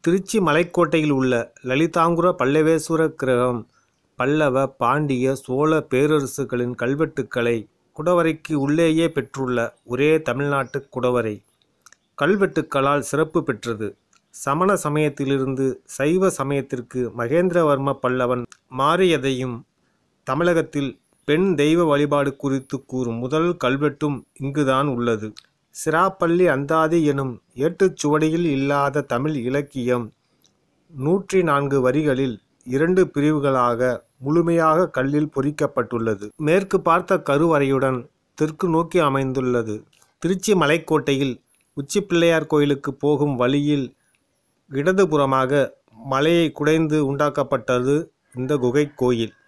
திருச்சி மலைக்கோட்டையில் உள்ள லலிதாங்குர பல்லவேஸ்வரர் கிரகம் பல்லவ பாண்டிய சோழ பேரரசுகளின் கல்வெட்டுக்களை குடவரைக்கு உள்ளேயே பெற்றுள்ள ஒரே தமிழ்நாட்டு குடவரை கல்வெட்டுக்களால் சிறப்பு பெற்றது சமண சமயத்திலிருந்து சைவ சமயத்திற்கு மகேந்திரவர்ம பல்லவன் மாறியதையும் தமிழகத்தில் பெண் தெய்வ வழிபாடு குறித்து கூறும் முதல் கல்வெட்டும் இங்குதான் உள்ளது சிராப்பள்ளி அந்தாதி எனும் ஏட்டுச்சுவடியில் இல்லாத தமிழ் இலக்கியம் நூற்றி நான்கு வரிகளில் இரண்டு பிரிவுகளாக முழுமையாக கல்லில் பொறிக்கப்பட்டுள்ளது மேற்கு பார்த்த கருவறையுடன் தெற்கு நோக்கி அமைந்துள்ளது திருச்சி மலைக்கோட்டையில் உச்சி பிள்ளையார் கோயிலுக்கு போகும் வழியில் இடதுபுறமாக மலையை குடைந்து உண்டாக்கப்பட்டது இந்த குகை கோயில்